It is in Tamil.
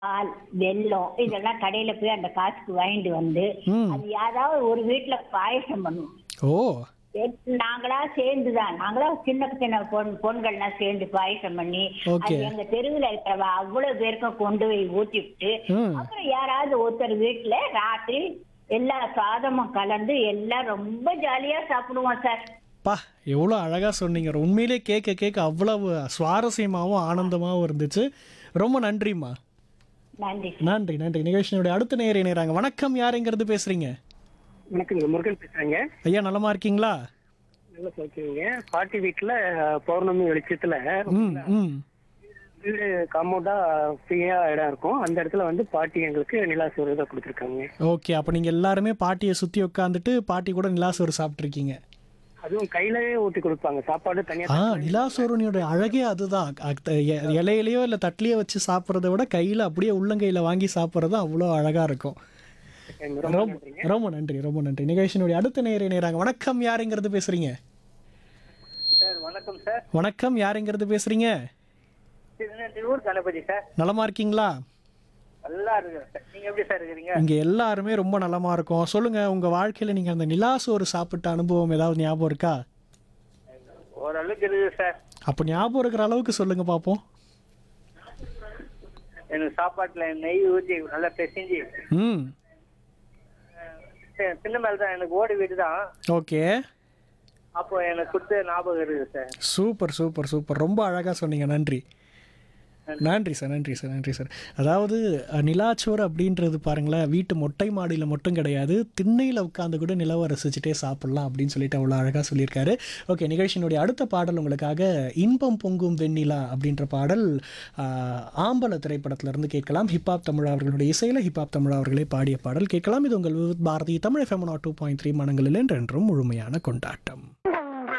பால் வெல்லம் இதெல்லாம் கடையில போய் அந்த காசுக்கு வாங்கிட்டு வந்து ம். அது யாராவது ஒரு வீட்டுல பாயசம் பண்ணும் ஓ எத்- நாங்களா சேர்ந்துதான் நாங்களா சின்ன சின்ன பொன் பொண்கள்லாம் சேர்ந்து பாயசம் பண்ணி Okay. அது எங்க தெருவுல இருக்கிறவ அவ்வளவு பேருக்கும் கொண்டு போய் ஊத்தி விட்டு ம். அப்புறம் யாராவது ஒருத்தர் வீட்டுல ராத்திரி எல்லா சாதமும் கலந்து எல்லாம் ரொம்ப ஜாலியா சாப்பிடுவோம் சார் பா எவ்வளோ அழகாக சொன்னீங்க உண்மையிலே கேட்க கேட்க அவ்வளவு சுவாரஸ்யமாகவும் ஆனந்தமாகவும் இருந்துச்சு ரொம்ப நன்றிம்மா நன்றி நன்றி நன்றி நிகழ்ச்சியினுடைய அடுத்த நேர இணையறாங்க வணக்கம் யாருங்கிறது பேசுறீங்க வணக்கங்க முருகன் பேசுறேங்க ஐயா நலமா இருக்கீங்களா நல்லா சொல்லிக்கிறீங்க பாட்டி வீட்டுல பௌர்ணமி வெளிச்சத்துல ம் ம் வீடு காம்பவுண்டா ஃப்ரீயா இடம் இருக்கும் அந்த இடத்துல வந்து பாட்டி எங்களுக்கு நிலா சோறு தான் கொடுத்துருக்காங்க ஓகே அப்போ நீங்கள் எல்லாருமே பாட்டியை சுற்றி உட்காந்துட்டு பாட்டி கூட நிலாசோறு சாப்பிட்ருக்கீங்க அதுவும் கையிலவே ஊத்தி கொடுப்பாங்க சாப்பாடு தனியா ஆ நிலாசோறுனியோட அழகே அதுதான் அ- எ- இலையிலையோ இல்லை தட்டிலையோ வச்சு சாப்பிட்றத விட கையில் அப்படியே உள்ளங்கையில் வாங்கி சாப்பிட்றது அவ்வளோ அழகாக இருக்கும் ரொம்ப ரொம்ப ரொம்ப நன்றி ரொம்ப நன்றி நிகழ்ச்சியினுடைய அடுத்த நேர இணையறாங்க வணக்கம் யாருங்கிறது பேசுறீங்க சார் வணக்கம் சார் வணக்கம் யாருங்கிறது பேசுறீங்க திருநெல்வேலூர் கணபதி சார் நலமா இருக்கீங்களா நல்லா இருக்கு சார் நீங்க எப்படி சார் இருக்கிறீங்க இங்க எல்லாருமே ரொம்ப நலமா இருக்கோம் சொல்லுங்க உங்க வாழ்க்கையில நீங்க அந்த நிலாசோறு சாப்பிட்ட அனுபவம் ஏதாவது ஞாபகம் இருக்கா ஓரளவுக்கு இருக்குது சார் அப்போ ஞாபகம் இருக்கிற அளவுக்கு சொல்லுங்க பாப்போம் எனக்கு சாப்பாட்டுல நெய் ஊற்றி நல்லா பிசைஞ்சு ம் சின்ன மேல தான் எனக்கு ஓடி வீடு தான் ஓகே அப்போ எனக்கு கொடுத்த ஞாபகம் இருக்குது சார் சூப்பர் சூப்பர் சூப்பர் ரொம்ப அழகாக சொன்னீங்க நன்றி நன்றி சார் நன்றி சார் நன்றி சார் அதாவது அஹ், நிலாச்சோறு அப்படின்றது பாருங்களேன் வீட்டு மொட்டை மாடியில் மட்டும் கிடையாது திண்ணையில் உட்காந்து கூட நிலவை ரசிச்சுட்டே சாப்பிட்லாம் அப்படின்னு சொல்லிட்டு அவ்வளோ அழகாக சொல்லியிருக்காரு ஓகே நிகழ்ச்சியினுடைய அடுத்த பாடல் உங்களுக்காக இன்பம் பொங்கும் வெண்ணிலா அப்படின்ற பாடல் அஹ், ஆம்பல திரைப்படத்திலிருந்து கேட்கலாம் ஹிப்ஹாப் தமிழ் அவர்களுடைய இசையில் ஹிப்ஹாப் தமிழ் அவர்களே பாடிய பாடல் கேட்கலாம் இது உங்கள் Vividh Bharati Tamil FM two point three மனங்களில் என்றென்றும் முழுமையான கொண்டாட்டம்